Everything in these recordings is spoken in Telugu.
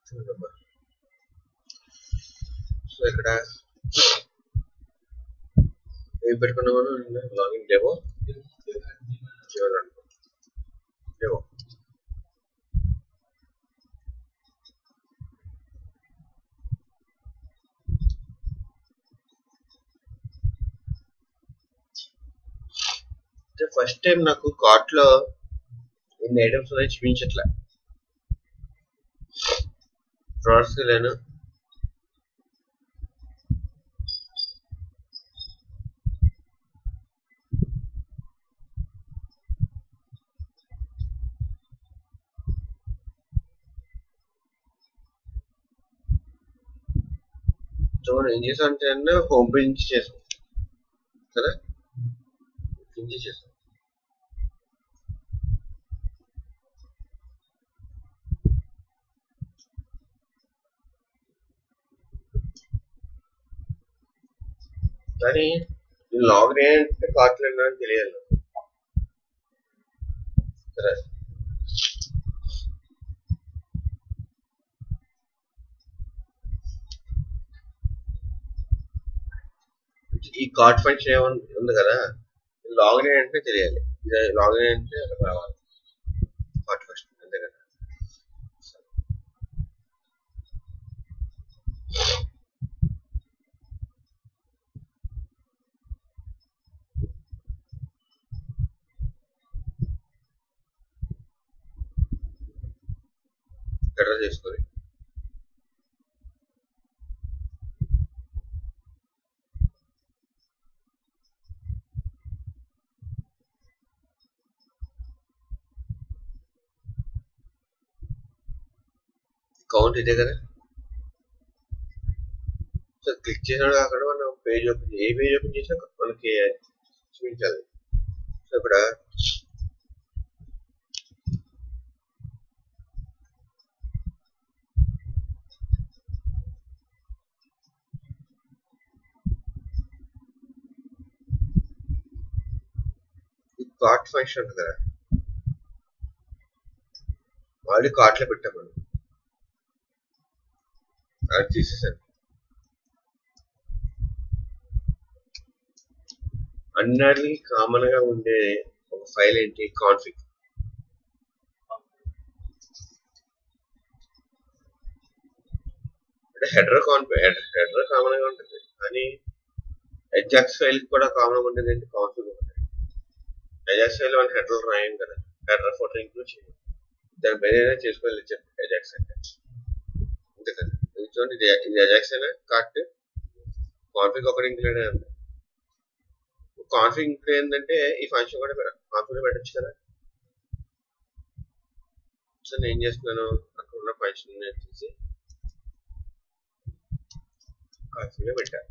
చూడమ్మా సో ఇక్కడ ఏం పెట్టుకున్నామను లాగిన్ డెమో చూడండి డెమో ఫస్ట్ టైం నాకు కార్ట్ లో ఇన్ని ఐటమ్స్ ఉన్నాయి చూపించట్లే ప్రొడక్ట్స్ లేను సో మనం ఏం చేసాం అంటే హోమ్ పేజ్ నుంచి చేసాం కదా నుంచి చేసాం కానీ లాగిన్ అయ్యంటే కార్ట్లో అని తెలియాలి నాకు. సరే ఈ కార్డ్ ఫంక్షన్ ఏమన్నా ఉంది కదా లాగిన్ అయ్యంటే తెలియాలి ఇది లాగిన్ అయ్యంటే అక్కడ రావాలి కార్డ్ ఫంక్షన్ అంతే కదా ఎర్ర చేసుకొని కౌంట్ ఇదే కదా సో క్లిక్ చేసినాడు అక్కడ మనం పేజ్ ఓపెన్ ఏ పేజ్ ఓపెన్ చేసినా మనకి చూపించాలి సో ఇక్కడ ఈ కార్ట్ ఫంక్షన్ ఉంటుంది కదా ఆల్రెడీ కార్ట్లో పెట్టాం మనం అది తీసేసాను అన్నిటికీ కామన్ గా ఉండే ఒక ఫైల్ ఏంటి కాన్ఫిగ్ అంటే హెడర్ కాన్ఫిగ్ హెడర్ కామన్ గా ఉంటుంది కానీ ఎగ్జాక్స్ ఫైల్ కూడా కామన్ గా ఉంటుంది ఏంటి కాన్ఫిగ్ ఉంటుంది ఎజాక్స్ ఫైల్ మన హెడర్ రాయం కదా హెడర్ ఫోటో ఇంక్లూడ్ చేయం దాని వేరే చేసుకోవాలి ఎజాక్స్ అంటే అంతే కదా ఇది చూడండి ఇది ఇది అజాక్స్ అయినా కట్ కాన్ఫిగ్ ఒకటి ఇంక్లూడ్ అయ్యి ఉంది కాన్ఫిగ్ ఇంక్లూడ్ ఏంటంటే ఈ ఫంక్షన్ కూడా కాన్ఫిగ్ పెట్టచ్చు కదా సో నేను ఏం చేస్తున్నాను అక్కడ ఉన్న ఫంక్షన్ తీసి కాన్ఫిగ్ పెట్టాను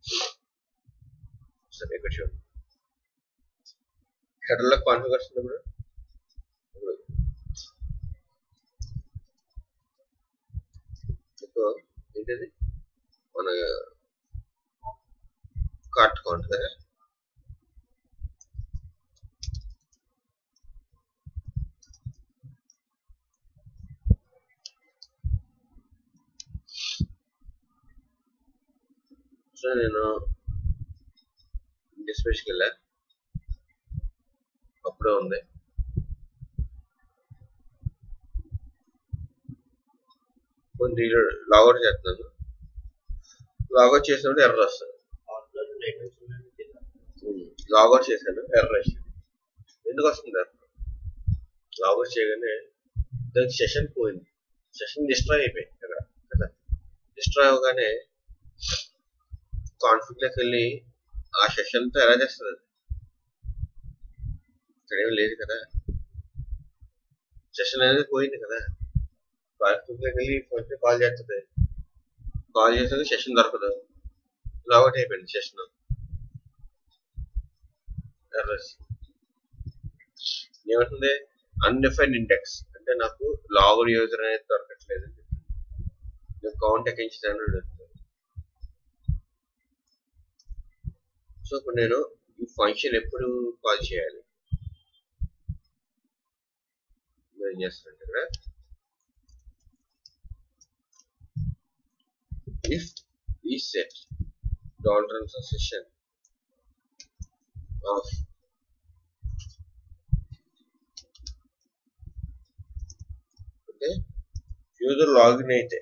సరే ఇక్కడ చూడండి హెడర్లో కాన్ఫిగ్ వస్తుంది ఇప్పుడు ఇప్పుడు సో ఏంటిది మన కార్ట్ కౌంట్ కదా సో నేను డిస్ప్లేస్కి వెళ్ళా అప్పుడే ఉంది కొన్ని లాగౌట్ చేస్తున్నాను లాగౌట్ చేసినప్పుడు ఎర్ర వస్తుంది లాగౌట్ చేశాను ఎర్ర వచ్చింది ఎందుకు వస్తుంది ఎర్ర లాగౌట్ చేయగానే దానికి సెషన్ పోయింది సెషన్ డిస్ట్రాయ్ అయిపోయింది అక్కడ కదా డిస్ట్రాయ్ అవగానే కాన్ఫిగ్లోకి వెళ్ళి ఆ సెషన్తో ఎలా చేస్తుంది అది ఇక్కడ ఏం లేదు కదా సెషన్ అనేది పోయింది కదా కాన్ఫిగ్లోకి వెళ్ళి ఫోన్కి కాల్ చేస్తుంది కాల్ చేసేది సెషన్ దొరకదు లాగౌట్ అయిపోయింది సెషన్ ఎర్రస్ ఏమంటుంది అన్డిఫైన్డ్ ఇండెక్స్ అంటే నాకు లాగౌడ్ యూజర్ అనేది దొరకట్లేదు అని చెప్తుంది నేను కౌంట్ ఎక్కించాను సో ఇప్పుడు నేను ఈ ఫంక్షన్ ఎప్పుడు కాల్ చేయాలి నేను ఏం చేస్తానంటే ఇక్కడ is set tolerance of session of okay user login అయితే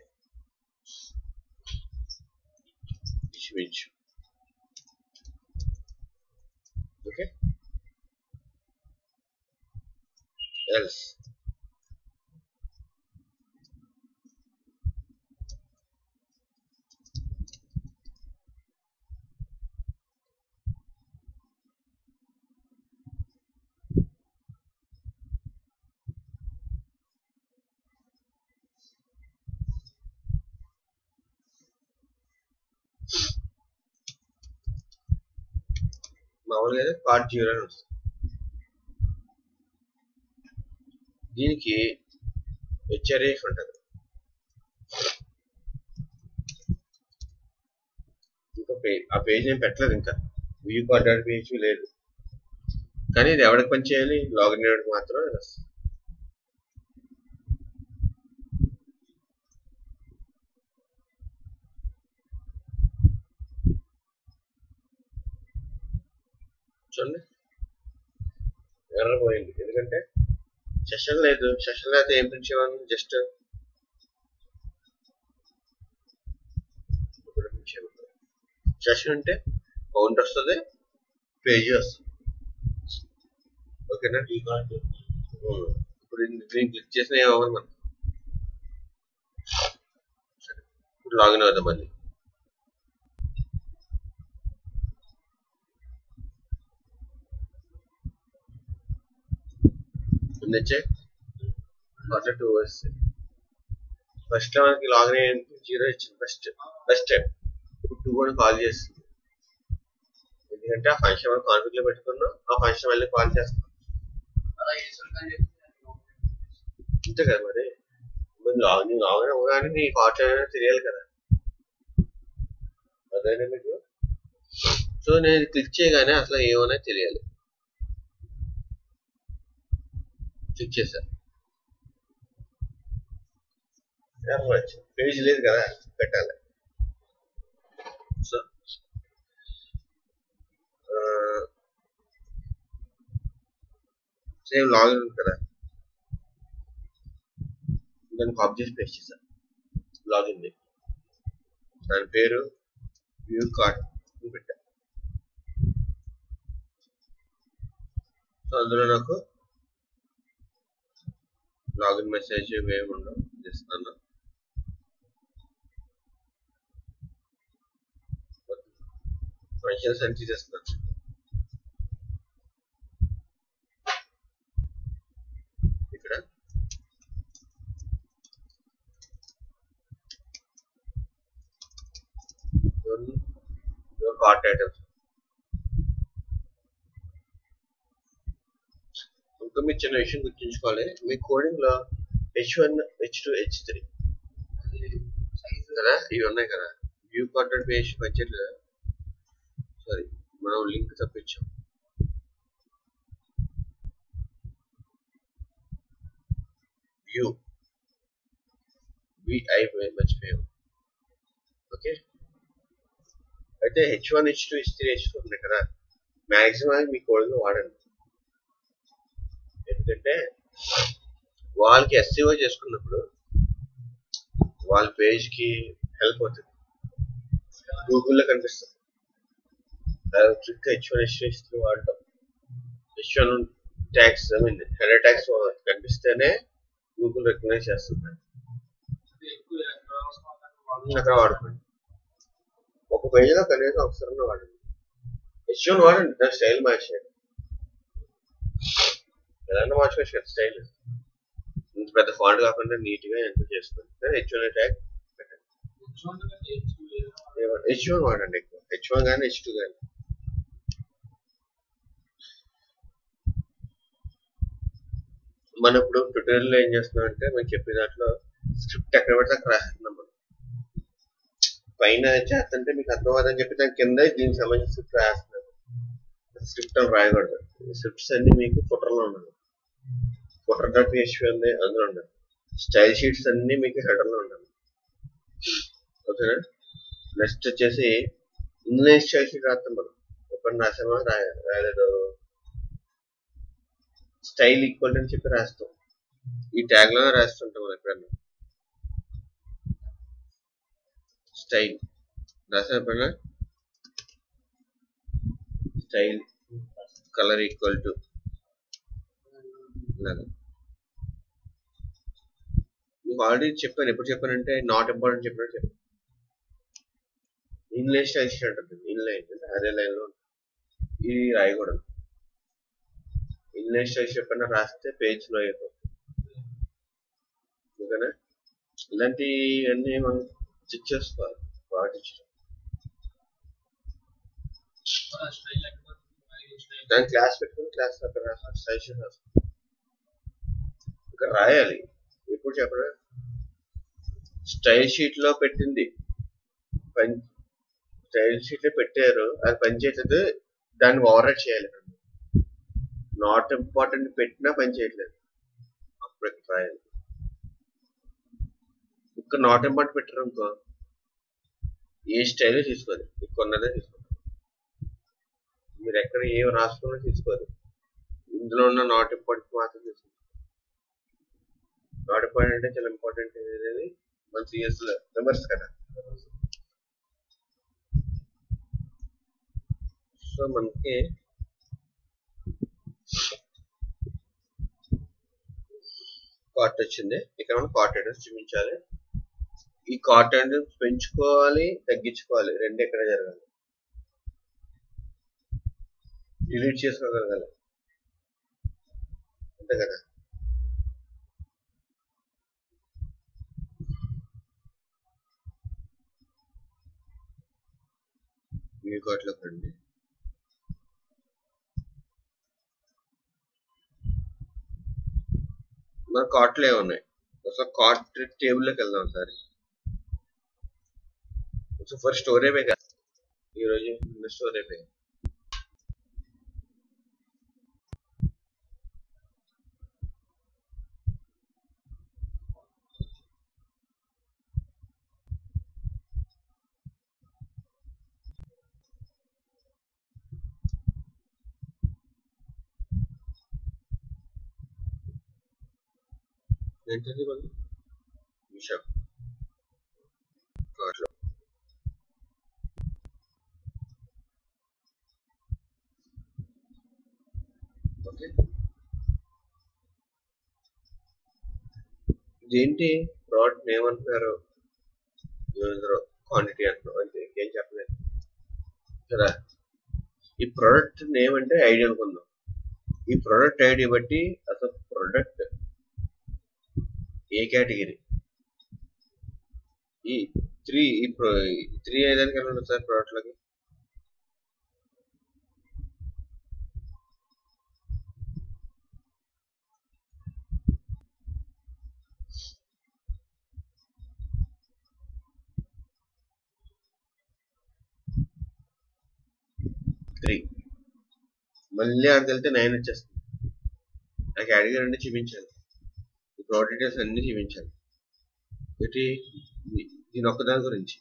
విచ్ ఓకే ఎల్స్ మామూలుగా అయితే పార్ట్ జీరో అని వస్తుంది దీనికి హెచ్ఆర్ఏఫ్ ఉంటుంది ఇంకా పే- ఆ పేజ్ ఏం పెట్టలేదు ఇంకా వ్యూ కార్డర్ పేజ్ లేదు కానీ ఇది ఎవరికి పని చేయాలి లాగిన్ అయ్యేటికి మాత్రం ఇది వస్తుంది చూడండి ఎర్ర పోయింది ఎందుకంటే సెషన్ లేదు సెషన్ లేకపోతే ఏం ప్రింట్ చేయాలి జస్ట్ సెషన్ ఉంటే కౌంట్ వస్తుంది పేజ్ వస్తుంది ఓకేనా ఉమ్. ఇప్పుడు దీన్ని క్లిక్ చేసిన ఏమవ్వాలి మనం సరే. ఇప్పుడు లాగిన్ అవుదాం మళ్ళీ వచ్చే ఫస్ట్ టూ వస్తాయి ఫస్ట్ లో మనకి లాగిన్ అయ్యేందుకు జీరో ఇచ్చింది ఫస్ట్ ఫస్ట్ టైం ఇప్పుడు టూ అని కాల్ చేస్తుంది ఎందుకంటే ఆ ఫంక్షన్ మనం కాన్ఫిగ్ లో పెట్టుకున్నాం ఆ ఫంక్షన్ మళ్ళీ కాల్ చేస్తాం అంతే కదా మరి మరి లాగిన్ లాగిన్ అవ్వగానే నీ కార్ట్ అనేది తెలియాలి కదా అదేనా మీకు సో నేను క్లిక్ చేయగానే అసలు ఏమన్నా తెలియాలి క్లిక్ చేశాను పేజ్ లేదు కదా పెట్టాలి సో సేమ్ లాగిన్ ఉంది కదా దాన్ని కాపీ చేసి పేస్ట్ చేశాను లాగిన్ దాని పేరు వ్యూ కార్డ్ అని పెట్టా సో అందులో నాకు లాగిన్ మెసేజ్ ఏమి ఉండవు చేస్తున్నాను ఫంక్షన్స్ అని తీసేస్తున్నాను ఇక్కడ కార్ట్ ఐటమ్స్ ఇంకా మీరు చిన్న విషయం గుర్తుంచుకోవాలి మీ కోడింగ్ లో H one H two H three కదా ఇవి ఉన్నాయి కదా వ్యూ కాంటెంట్ పేజ్ వచ్చేట్లు సారీ మనం లింక్ తప్పించాం వ్యూ విఐ మర్చిపోయాం ఓకే అయితే H one H two H three H two ఉన్నాయి కదా మ్యాక్సిమం మీ కోడింగ్ వాడండి ఎందుకంటే వాళ్ళకి ఎస్సీఓ చేసుకున్నప్పుడు వాళ్ళ పేజ్ కి హెల్ప్ అవుతుంది గూగుల్లో కనిపిస్తుంది trick H one H H three వాడటం H one tags I mean header tags కనిపిస్తేనే గూగుల్ రికగ్నైజ్ చేస్తుంది అక్కడ వాడుకోండి ఒక పేజీలో కనీసం ఒకసారి వాడండి హెచ్ వన్ వాడండి దాని స్టైల్ మార్చేయండి ఏదన్నా మార్చుకోవచ్చు కదా స్టైల్ ఇంత పెద్ద ఫాంట్ కాకుండా నీట్ గా ఎంత చేసుకోండి H one tag H one వాడండి ఎక్కువ హెచ్ వన్ కానీ హెచ్ టూ కానీ మనం ఇప్పుడు ట్విట్టర్ లో ఏం చేస్తున్నాం అంటే మనం చెప్పే దాంట్లో స్క్రిప్ట్ ఎక్కడ పడితే అక్కడ రాస్తున్నాం మనం పైన చేస్తుంటే మీకు అర్థం అవ్వదని చెప్పి దాని కింద దీనికి సంబంధించిన స్క్రిప్ట్ రాస్తున్నాం స్క్రిప్ట్ అని రాయకూడదు స్క్రిప్ట్స్ అన్ని మీకు ఫుటర్ లో ఉండాలి ఫుటర్ డాట్ పిహెచ్పి ఉంది అందులో ఉండాలి స్టైల్ షీట్స్ అన్ని మీకు హెడర్ లో ఉండాలి ఓకేనా నెక్స్ట్ వచ్చేసి ఇంగ్లీష్ చేసి రాస్తాం మనం ఎప్పుడు రాసామా రాయ- రాయలేదు స్టైల్ ఈక్వల్ అని చెప్పి రాస్తాం ఈ ట్యాగ్ లోనే రాస్తుంటాం మనం ఎప్పుడన్నా స్టైల్ రాసిన ఎప్పుడన్నా స్టైల్ కలర్ ఈక్వల్ టు ఇలాగా మీకు ఆల్రెడీ చెప్పాను ఎప్పుడు చెప్పానంటే నాట్ ఇంపార్టెంట్ చెప్పినట్టు చెప్పాను ఇన్లైన్ స్టైల్ ఉంటుంది ఇన్లైన్ అంటే అదే లైన్ లో ఉంటుంది. ఇది రాయకూడదు ఇన్లైన్ స్టైల్ చెప్పిన రాస్తే పేజ్ లో అయిపోతుంది ఓకేనా ఇలాంటివన్నీ మనం చెక్ చేసుకోవాలి పాటించడం స్టైల్ ఎక్కడ స్టైల్ దాని క్లాస్ పెట్టుకుని క్లాస్ అక్కడ రాసుకో స్టైల్ షీట్ రాసుకో ఇక్కడ రాయాలి ఎప్పుడు చెప్పరా స్టైల్ షీట్ లో పెట్టింది పని స్టైల్ షీట్ లో పెట్టారు అది పని చేయట్లేదు దాన్ని ఓవర్ చేయాలి నాట్ ఇంపార్టెంట్ పెట్టినా పని చేయట్లేదు అప్పుడు ఇక్కడ రాయాలి ఇక్కడ నాట్ ఇంపార్టెంట్ పెట్టారు అనుకో ఏ స్టైల్ తీసుకోదు ఇక్కడ ఉన్నదే తీసుకోదు మీరు ఎక్కడ ఏం రాసుకున్నా తీసుకోదు ఇందులో ఉన్న నాట్ ఇంపార్టెంట్ మాత్రం తీసుకోదు నాట్ ఇంపార్టెంట్ అంటే చాలా ఇంపార్టెంట్ అనేది మన సిఎస్ లో రివర్స్ కదా సో మనకి కాట్ వచ్చింది ఇక్కడ మనం కాట్ అడ్రస్ చూపించాలి ఈ కాట్ అడ్రస్ పెంచుకోవాలి తగ్గించుకోవాలి రెండు ఎక్కడ జరగాలి డిలీట్ చేసుకోగలగాలి అంతే కదా వ్యూ కార్ట్లోకి రండి మన కార్ట్లో ఏమున్నాయి ఒకసారి కార్ట్ టేబుల్లోకి వెళ్దాం ఒకసారి ఒకసారి ఫస్ట్ స్టోరే పే కదా ఈరోజు స్టోరే పే ఏంటది మళ్ళీ మీషో కార్ట్లో ఓకే ఇదేంటి ప్రోడక్ట్ నేమ్ అంటున్నారు క్వాంటిటీ అంటున్నారు అంతే ఇంకేం చెప్పలేదు కదా ఈ ప్రోడక్ట్ నేమ్ అంటే ఐడి అనుకుందాం ఈ ప్రోడక్ట్ ఐడి బట్టి అసలు ప్రోడక్ట్ ఏ category E three E three ఐదానికి వెళ్ళండి సార్ ప్రోడక్ట్ లోకి త్రీ మళ్ళీ అక్కడికి వెళ్తే నైన్ వచ్చేస్తుంది ఆ కేటగిరీ అంటే చూపించాలి ఈ ప్రోడక్ట్ డీటెయిల్స్ అన్ని చూపించాలి ఏంటి దీ- దీని ఒక్కదాని గురించి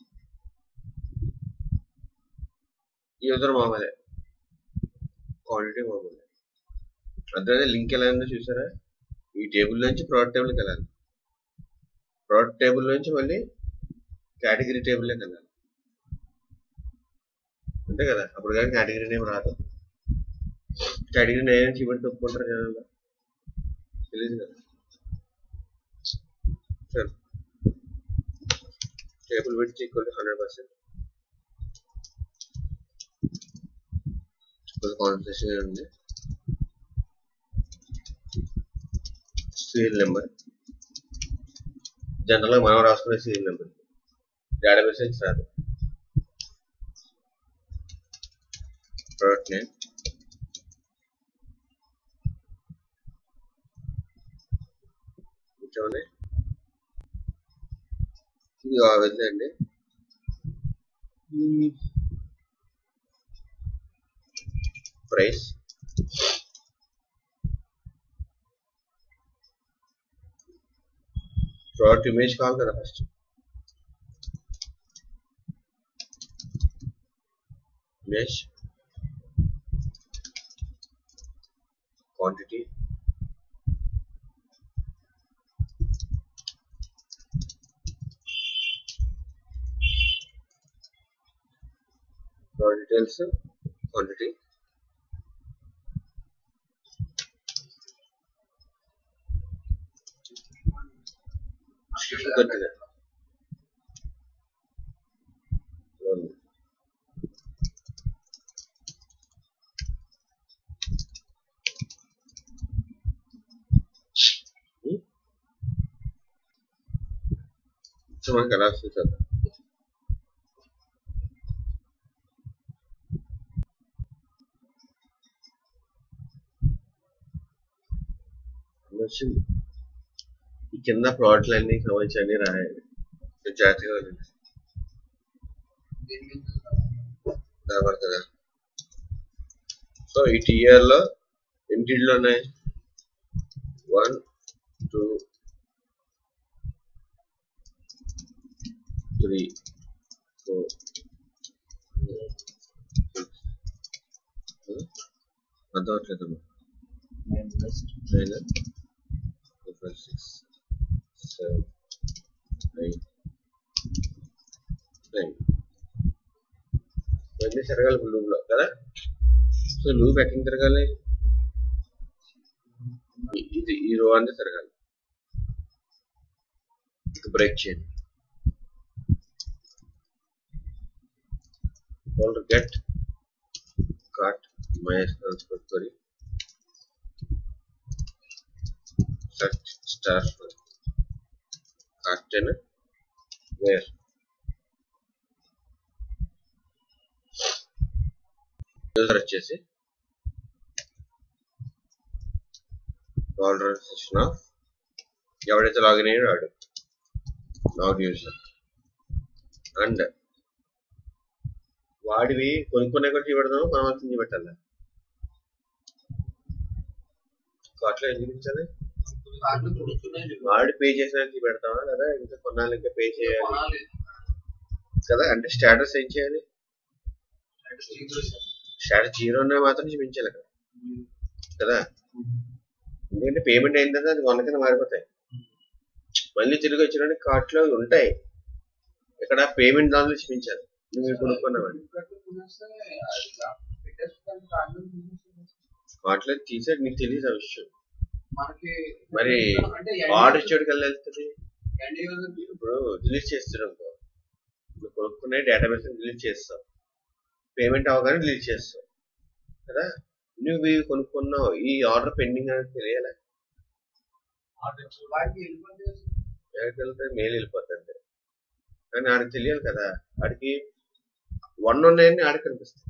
యూజర్ మామూలే క్వాంటిటీ మామూలే అర్థమైతే లింక్ ఎలా ఉందో చూసారా ఈ టేబుల్ నుంచి ప్రోడక్ట్ టేబుల్కి వెళ్ళాలి ప్రోడక్ట్ టేబుల్ నుంచి మళ్ళీ కేటగిరీ టేబుల్లోకి వెళ్ళాలి అంతే కదా అప్పుడు కానీ కేటగిరీ నేమ్ రాదు కేటగిరీ నేమ్ చూపెట్టి ఒప్పుకుంటారు జనాలు తెలియదు కదా సరే table width equal to hundred percent కొద్ది కాన్సన్ట్రేషన్ ఉంది సీరియల్ నెంబర్ జనరల్గా మనం రాసుకునే సీరియల్ నెంబర్ డేటాబేస్ నుంచి రాదు ప్రోడక్ట్ నేమ్ కూర్చోండి ఇది వదిలేండి ప్రైస్ ప్రోడక్ట్ ఇమేజ్ కావాలి కదా first mesh quantity raw details quantity గట్టిగా రెండు. ఉం? సో మనకి ఎలా వస్తుంది సార్ వచ్చింది ఈ కింద ప్లాట్లు అన్ని సంబంధించి అన్ని రాయాలి కొంచెం జాగ్రత్తగా ఉండండి దేని మీద కనబడుతుందా సో ఈ టీఆర్ లో ఎన్నిటిలో ఉన్నాయి one two three four six అర్థమవట్లేదమ్మా nine five six seven eight nine ఇవన్నీ తిరగాలి లూప్ లో కదా సో లూప్ ఎక్కడ తిరగాలి ఇ- ఇది ఈ రో అంతా తిరగాలి ఇక బ్రేక్ చేయండి all get cat minus transfer query search star for carten where user వచ్చేసి డాలర్ సెషన్ ఆఫ్ ఎవడైతే లాగిన్ అయ్యాడో వాడు లాగ్ యూజర్ అండ్ వాడివి కొనుక్కునే కూడా చూపెడదాము మనం అర్థం చూపెట్టాలి అట్లా ఎందుకు ఇచ్చాలి కార్డులు కొనుక్కున్నాయి వాడు పే చేసిన చూపెడతామా లేదా ఇంకా కొన్నాళ్ళు ఇంకా పే చేయాలి కొనాలి కదా అంటే స్టేటస్ ఏం చేయాలి అంటే స్టీకర్ సార్ స్టేటస్ జీరో ఉన్నా మాత్రం చూపించాలి కదా కదా ఎందుకంటే పేమెంట్ అయిన తర్వాత అది వన్ కింద మారిపోతాయి మళ్ళీ తిరిగి వచ్చినప్పుడు కార్ట్ లో ఉంటాయి ఇక్కడ పేమెంట్ దానిలో చూపించాలి నువ్వు ఇవి కొనుక్కున్నావని కొనేస్తే అది పెట్టేస్తాను కార్డులు తీసేసి కార్ట్ లో తీసాడు నీకు తెలియదు ఆ విషయం మనకి మరి అంటే ఆర్డర్ ఇచ్చాడు కల్లా వెళ్తుంది ఎండ్ యూజర్ ఇప్పుడు డిలీట్ చేస్తున్నావు అనుకో నువ్వు కొనుక్కునే డేటాబేస్ డిలీట్ చేస్తావు పేమెంట్ అవగానే డిలీట్ చేస్తావు కదా నువ్వు ఇవి కొనుక్కున్నావు ఈ ఆర్డర్ పెండింగ్ అని తెలియాలి వాడికి వెళ్ళిపోతే ఎక్కడికి వెళ్తే మెయిల్ వెళ్ళిపోతుంది కానీ ఆడికి తెలియాలి కదా ఆడికి వన్ ఉన్నాయని ఆడికి కనిపిస్తాయి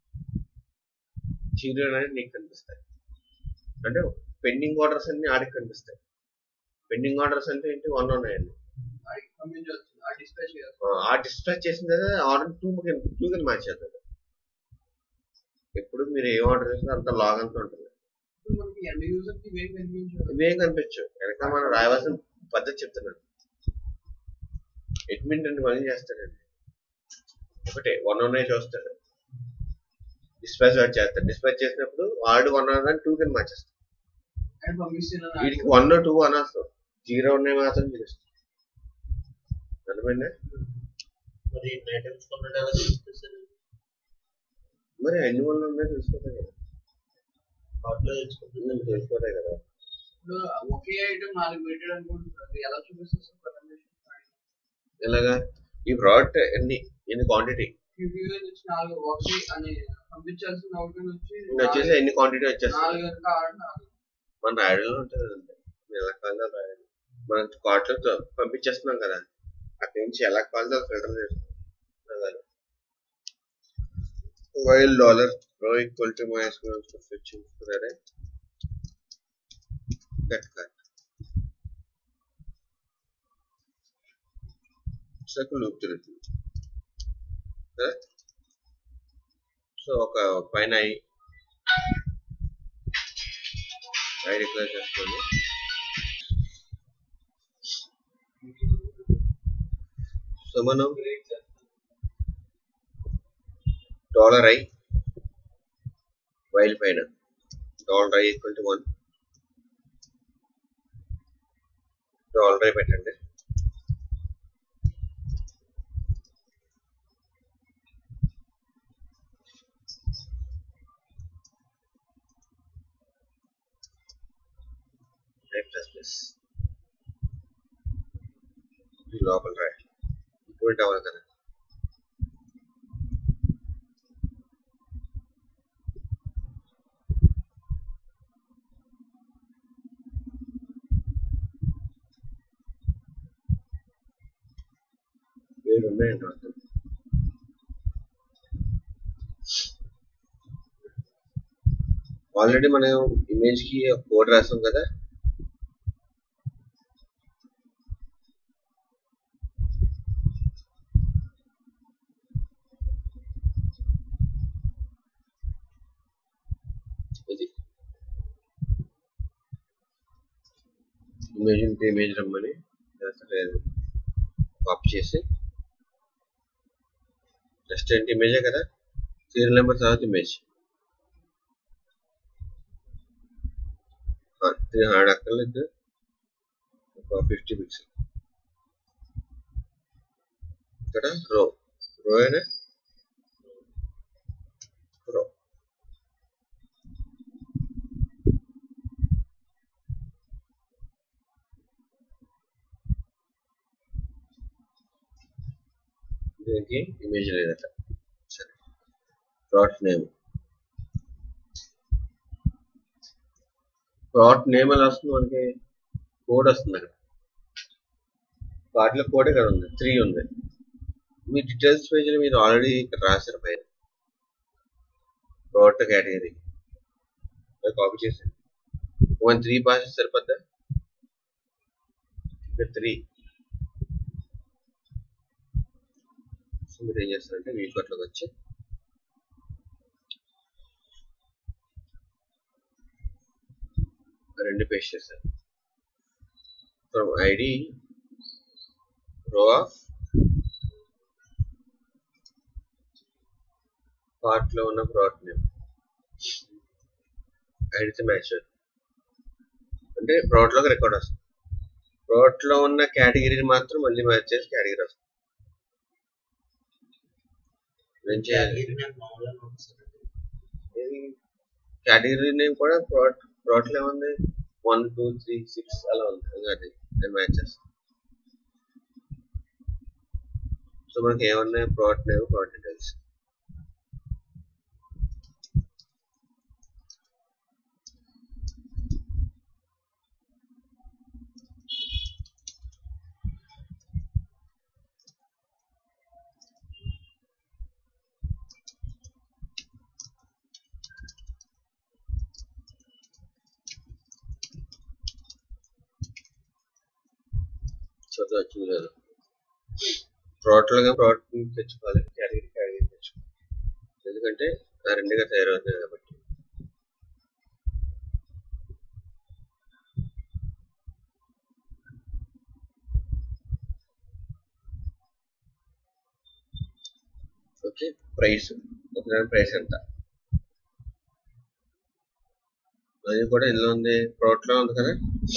జీరో అనేది నీకు కనిపిస్తాయి అంటే పెండింగ్ ఆర్డర్స్ అన్ని ఆడికి కనిపిస్తాయి పెండింగ్ ఆర్డర్స్ అంటే ఏంటి వన్ ఉన్నాయండి వాడికి పంపించవచ్చు ఆ డిస్ప్లే చేయాలి ఆ, ఆ డిస్ప్లే చేసిన తర్వాత ఆర్డర్ టూ టూ కింద మార్చేస్తుంది ఎప్పుడు మీరు ఏ ఆర్డర్ చేసినా అంత లాగ్ అంతా ఉంటుంది ఇప్పుడు మనకి ఎండ్ యూజర్ కి ఇవేం కనిపించదు ఇవేం కనిపించు వెనక మనం రాయవలసిన పద్ధతి చెప్తున్నాను అడ్మిన్ రెండు పని చేస్తాడండి ఒకటే వన్ వన్ చూస్తాడు డిస్పాచ్ వాడు చేస్తాడు డిస్పాచ్ చేసినప్పుడు వాడు వన్ వన్ టూ కింద మార్చేస్తాడు అండ్ పంపిస్తున్నాను వీడికి వన్ టూ అనవసరం జీరో ఉన్నాయి మాత్రం చూపిస్తాడు అర్థమైందా మరి ఇన్ని ఐటమ్స్ కొన్నాడు ఎలా తెలుస్తుంది మరి అన్ని వల్ల ఉన్నాయి తెలుసుకోతాయి కదా కార్ట్లో తెలుసుకుంటుంది తెలిసిపోతాయి కదా ఇప్పుడు ఒకే ఐటమ్ నాలుగు పెట్టాడు అనుకుంటున్నారు ఎలా చూపిస్తుంది సార్ presentation? ఎలాగా ఈ ప్రోడక్ట్ ఎన్ని ఎన్ని క్వాంటిటీ QQ నుంచి నాలుగు ఒకటి అని పంపించాల్సిన ఒకటి నుంచి వచ్చేసి ఎన్ని క్వాంటిటీ వచ్చేస్తుంది నాలుగు కనుక ఆరు నాలుగు మన రాయడంలో ఉంటుంది అంతే ఎలా కావాలో రాయడం మనం కార్ట్లో పంపించేస్తున్నాం కదా అక్కడి నుంచి ఎలా కావాలో ఫిల్టర్ చేస్తాం while dollar row equal to minus fifteen అరే కట్ కట్ సర్కిల్ లూప్ తిరుగుతుంది కదా సో ఒక పైన ఐ ఐ డిక్లేర్ చేస్తుంది సో మనం డాలర్ ఐ వైల్ పైన dollar I equal to one dollar I పెట్టండి ఐ ప్లస్ ప్లస్ ఈ లోపల రాయాలి ఇటువంటి అవ్వాలి కదా ఏడు ఉన్నాయండి మొత్తం ఆల్రెడీ మనం ఇమేజ్ కి కోడ్ రాసాం కదా ఇది ఇమేజ్ ఉంటే ఇమేజ్ రమ్మని లేదు కాపీ చేసి జస్ట్ ఏంటి ఇమేజే కదా సీరియల్ నెంబర్ తర్వాత ఇమేజ్ త్రీ హండ్రెడ్ అక్కర్లేదు ఒక ఫిఫ్టీ పిక్సెల్ ఇక్కడ రో రో అయినా రో దీనికి ఇమేజ్ లేదట సరే ప్లాట్ నేమ్ ప్లాట్ నేమ్ ఎలా వస్తుంది మనకి కోడ్ వస్తుంది అక్కడ వాటిలో కోడ్ ఇక్కడ ఉంది త్రీ ఉంది మీ డీటెయిల్స్ పేజీలో మీరు ఆల్రెడీ ఇక్కడ రాశారు పైన ప్లాట్ కేటగిరీ కాపీ చేసి వన్ త్రీ పాసెస్ సరిపోద్దా ఇక్కడ త్రీ సో మీరు ఏం చేస్తారంటే వీటిలోకి వచ్చి రెండు పేస్ట్ చేశారు from ID row of part లో ఉన్న ప్రోడక్ట్ నేమ్ ఐడితో మ్యాచ్ అంటే ప్రోడక్ట్ లోకి రికార్డ్ వస్తుంది ప్రోడక్ట్ లో ఉన్న కేటగిరీని మాత్రం మళ్ళీ మ్యాచ్ చేసి కేటగిరీ వస్తుంది ఏం చేయాలి కేటగిరీ నేమ్ మామూలుగా ఉంది సార్ అది. కేటగిరీ నేమ్ కూడా ప్రోడక్ట్ ప్రోడక్ట్ లో ఏముంది వన్ టూ త్రీ సిక్స్ అలా ఉంది అది అది నేను మ్యాచ్ చేస్తాను సో మనకి ఏమన్నాయి ప్రోడక్ట్ నేమ్ ప్రోడక్ట్ డీటెయిల్స్ చదువు వచ్చింది లేదు ప్రోడక్ట్లుగా ప్రోడక్ట్ తెచ్చుకోవాలి కేటగిరీ కేటగిరీ తెచ్చుకోవాలి ఎందుకంటే ఆ రెండుగా తయారవుతుంది కాబట్టి ఓకే ప్రైస్ ఒక ప్రైస్ ఎంత అది కూడా ఇందులో ఉంది ప్రోడక్ట్ లో ఉంది కదా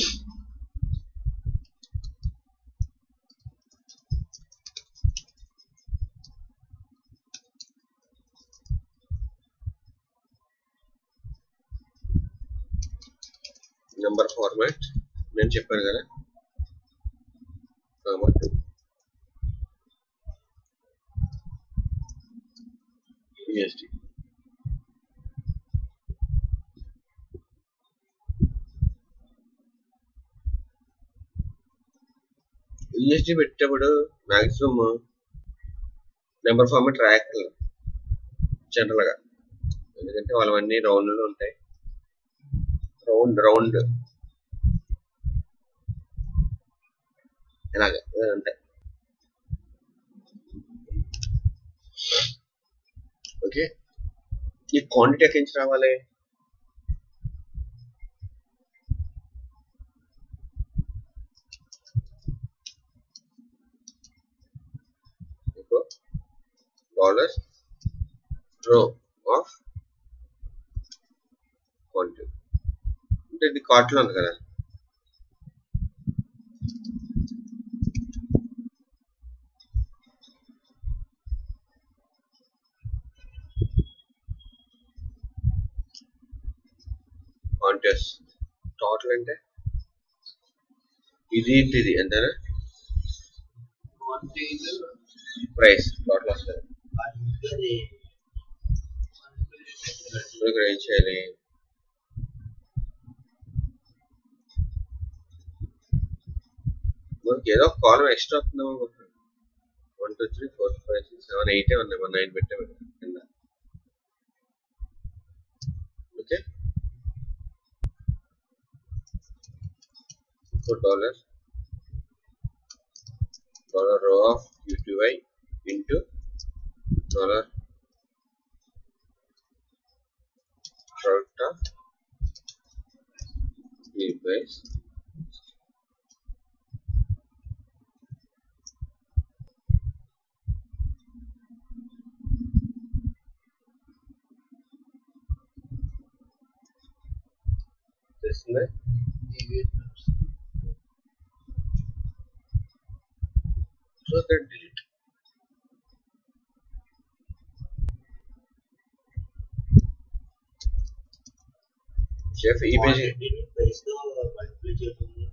నెంబర్ ఫార్మాట్ నేను చెప్పాను కదా ఫార్మాట్ యూఎస్డి యూఎస్డి పెట్టేటప్పుడు మాక్సిమం నెంబర్ ఫార్మాట్ రాయక్కర్లేదు జనరల్గా ఎందుకంటే వాళ్ళవన్నీ రౌండ్లు ఉంటాయి రౌండ్ రౌండ్ ఇలాగ ఇలా ఉంటాయి ఓకే ఈ క్వాంటిటీ ఎక్కడి నుంచి రావాలి డాలర్ రో ఆఫ్ క్వాంటిటీ అంటే ఇది కార్ట్లో ఉంది కదా కాంటెస్ టోటల్ అంటే ఇది ఇంటి ఇది ఎంతనా క్వాంటిటీస్ ప్రైస్ టోటల్ వస్తుంది అది ఇప్పుడు ఇక్కడ ఏం చేయాలి మనకి ఏదో ఒక కాలం ఎక్స్ట్రా వస్తుందేమో అనుకుంటున్నాను one two three four five six seven ఎయిటే ఉన్నాయి మన నైన్ పెట్టాము ఇక్కడ కింద okay four dollar dollar row of UTY into dollar product of the price తెలిసిందా సో దట్ డిలీట్ చెఫ్ ఈ పేజీ ప్రైస్ తో మల్టిప్లై చేయకుండా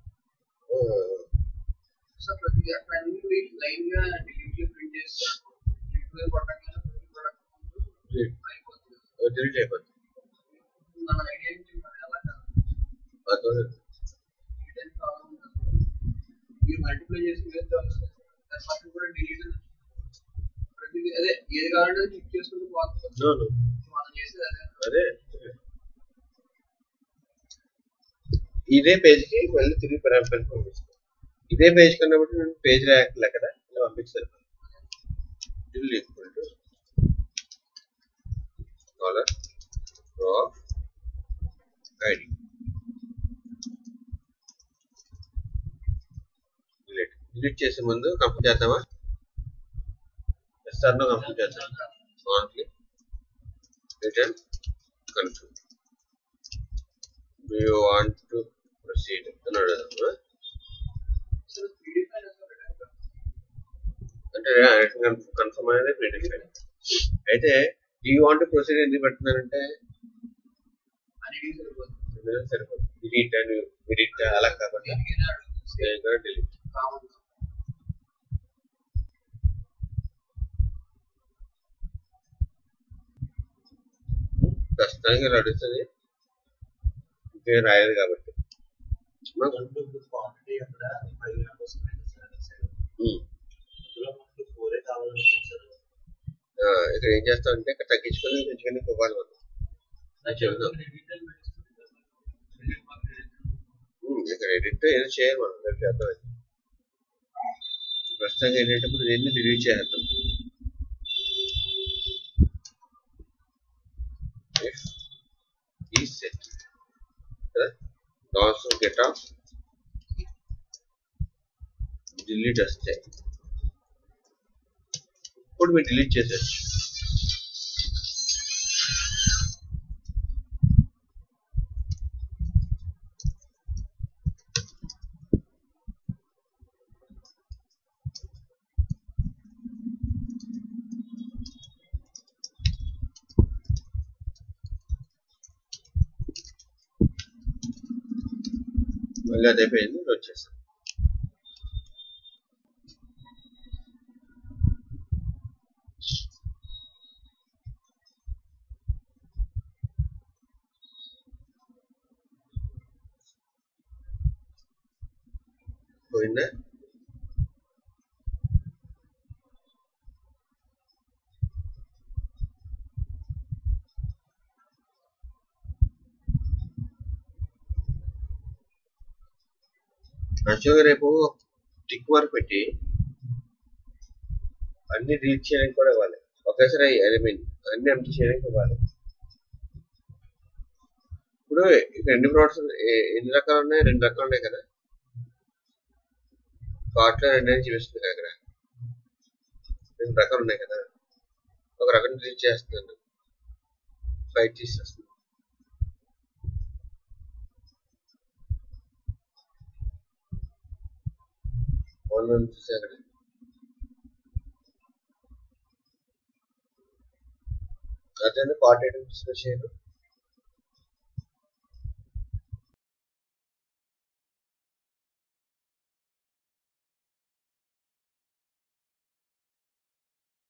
సో ప్రతి అన్ని లైన్ గా డిలీట్ ప్రింట్ చేస్తారు డిలీట్ కొట్టగానే ప్రతి ప్రొడక్ట్ ముందు అయిపోతుంది డిలీట్ అయిపోతుంది మన ఐడియా ఏంటి మరి అలా కాదు అర్థం డిలీట్ ప్రాబ్లం ఉండదు మీరు మల్టిప్లై చేసి వేస్తే వస్తుంది దాని పక్కన కూడా డిలీట్ ప్రతి అదే ఏది కావాలంటే క్లిక్ చేసుకుంటూ పోతుంది No, no. మనం చేసేది అదే అదే ఇదే పేజ్కి మళ్ళీ తిరిగి పెరాంపల్ పంపిస్తాను ఇదే పేజ్ కన్నా బట్టి నేను పేజ్ రాయట్లే కదా ఇలా పంపిస్తాను del equal to dollar row ID delete delete చేసే ముందు కంప్లీట్ చేద్దామా ఎస్ఆర్లో కంప్లీట్ చేద్దాం on click return confirm do you want to proceed అని అడుగుదాం సో త్రీ ఫైన్ అసలు అంటే కన్ఫర్మ్ అనేది ప్రీడిఫైన్ అయితే డూ యూ వాంట్ ప్రొసీడ్ ఎందుకు పెడుతున్నానంటే అనేది సరిపోతుంది ఇందులో సరిపోతుంది డిలీట్ అని డిలీట్ అలా కాబట్టి దేనికైనా అడుగుతుంది డిలీట్ కామన్ ప్రస్తుతానికి ఇలా అడుగుతుంది ఇంకేం రాయదు కాబట్టి దాంట్లో ఇప్పుడు క్వాంటిటీ అక్కడ ఫైవ్ మెంబర్స్ ఉన్నాయి సార్ సరే ఉమ్. అందులో మనకి ఫోరే కావాలనుకుంది సార్ ఆ, ఇక్కడ ఏం చేస్తామంటే ఇక్కడ తగ్గించుకొని పెంచుకొని ఇవ్వాలి మనం అది చెబుదాం ఉమ్, ఇక్కడ ఎడిట్ ఏదో చేయాలి మనం రేపు చేద్దాం అది. ప్రస్తుతానికి ఏంటంటే ఇప్పుడు దీన్ని డిలీట్ చేద్దాం if is set కదా లాస్ గెట్ ఆఫ్ డిలీట్ వస్తే ఇప్పుడు మీరు డిలీట్ చేసేయచ్చు మళ్ళీ అదే పేజ్ మీద వచ్చేస్తాం పోయిందా యాక్చువల్గా రేపు టిక్ మార్క్ పెట్టి అన్ని రీచ్ చేయడానికి కూడా ఇవ్వాలి ఒకేసారి ఐ మీన్ అన్ని ఎంటీ చేయడానికి ఇవ్వాలి ఇప్పుడు ఇక్కడ ఎన్ని ప్రోడక్ట్స్ ఎన్ని రకాలు ఉన్నాయి రెండు రకాలు ఉన్నాయి కదా కార్ట్లో రెండు అని చూపిస్తుంది కదా ఇక్కడ రెండు రకాలు ఉన్నాయి కదా ఒక రకం రీచ్ చేస్తున్నాను ఫైట్ చేసేస్తుంది వన్ వన్ చూసే అక్కడ అదే ఫార్టీ టూ డిస్ప్లే చేయను